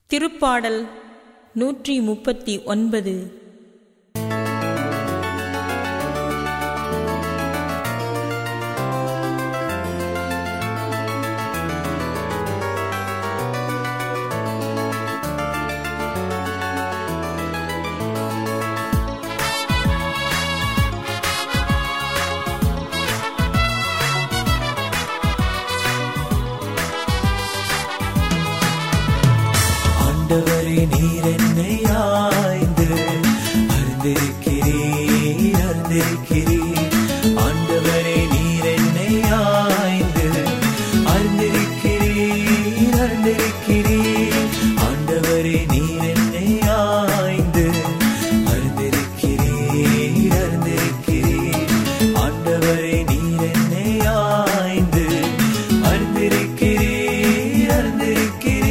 திருப்பாடல் நூற்றி முப்பத்தி ஒன்பது ஆண்டவரே நீர் என்னை ஆய்ந்து அறிந்திருக்கிறீர் அறிந்திருக்கிறீர் ஆண்டவரே நீர் என்னை ஆய்ந்து அறிந்திருக்கிறீர் அறிந்திருக்கிறீர் ஆண்டவரே நீர் என்னை ஆய்ந்து அறிந்திருக்கிறீர் அறிந்திருக்கிறீர் ஆண்டவரே நீர் என்னை ஆய்ந்து அறிந்திருக்கிறீர் அறிந்திருக்கிறீர்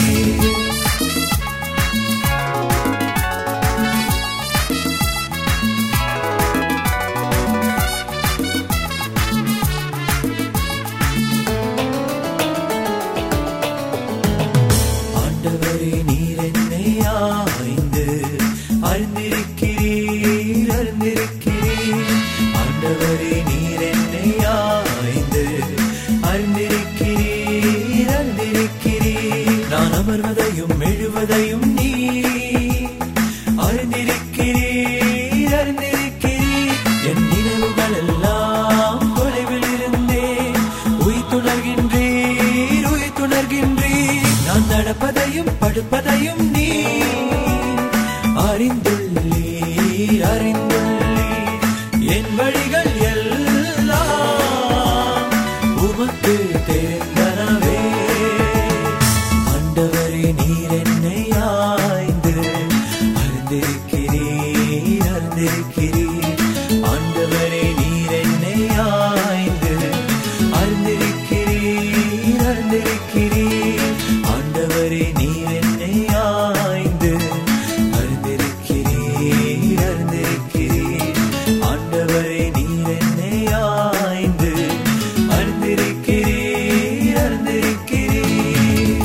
ஆண்டவரே நீர் என்னை ஆய்ந்து அறிந்திருக்கிறீர் அறிந்திருக்கிறீர் ஆண்டவரே நீர் என்னை ஆய்ந்து அறிந்திருக்கிறீர் அறிந்திருக்கிறீர் நான் அமர்வதையும் எழுவதையும் நீ அறிந்திருக்கிறீர் அறிந்திருக்கிறீர் என் நினைவுகள் எல்லாம் தொலைவில் இருந்தே உயிர்த்துணர்கின்றீர் உயிர்த்துணர்கின்றீர் நான் நடப்பதையும் படுப்பதையும் நீ அறிந்துள்ளீர் அறிந்துள்ளீர் என் வழிகள் எல்லாம் உமக்கு தெரிந்தனவே ஆண்டவரே நீர் என்னை ஆய்ந்து அறிந்திருக்கிறீர் அறிந்திருக்கிறீர் ஆண்டவரே நீர் என்னை ஆய்ந்து அறிந்திருக்கிறீர் அறிந்திருக்கிறீர் ஆண்டவரே நீர் என்னை ஆய்ந்து அறிந்திருக்கிறீர் அறிந்திருக்கிறீர் ஆண்டவரே நீர் என்னை ஆய்ந்து அறிந்திருக்கிறீர் அறிந்திருக்கிறீர்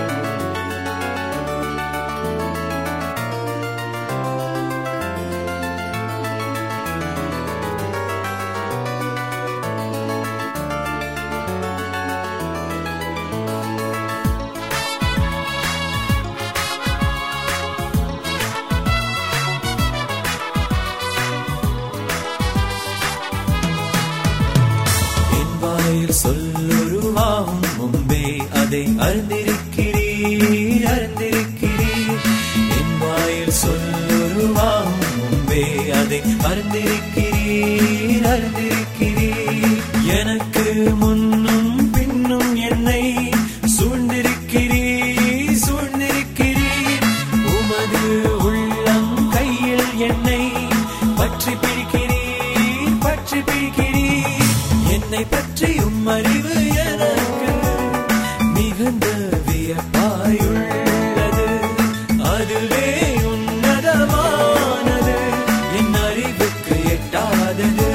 என் வாயில் சொல்லுருவாகும் முன்பே அதை அறிந்திருக்கிறீர் அறிந்திருக்கிறீர் என் வாயில் சொல்லுருவாகும் முன்பே அதை அறிந்திருக்கிறீர் அறிந்திருக்கிறீர் எனக்கு முன்னும் பின்னும் என்னை சூழ்ந்திருக்கிறீர் சூழ்ந்திருக்கிறீர் உமது உள்ளம் கையில் என்னை பற்றி பிடிக்கிறீர் பற்றி பிடிக்கிறீர் என்னை பற்றி அறிவு எனக்கு மிகுந்த வியப்பாயுள்ளது அதுவே உன்னதமானது என் அறிவுக்கு எட்டாதது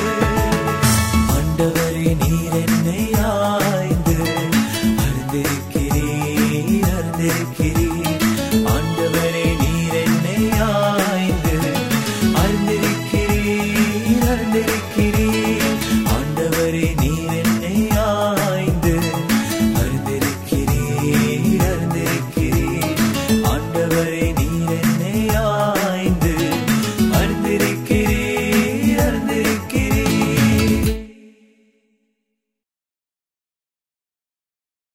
ஆண்டவரே நீர் என்னை ஆய்ந்து அறிந்திருக்கிறீர் அறிந்திருக்கிறீர்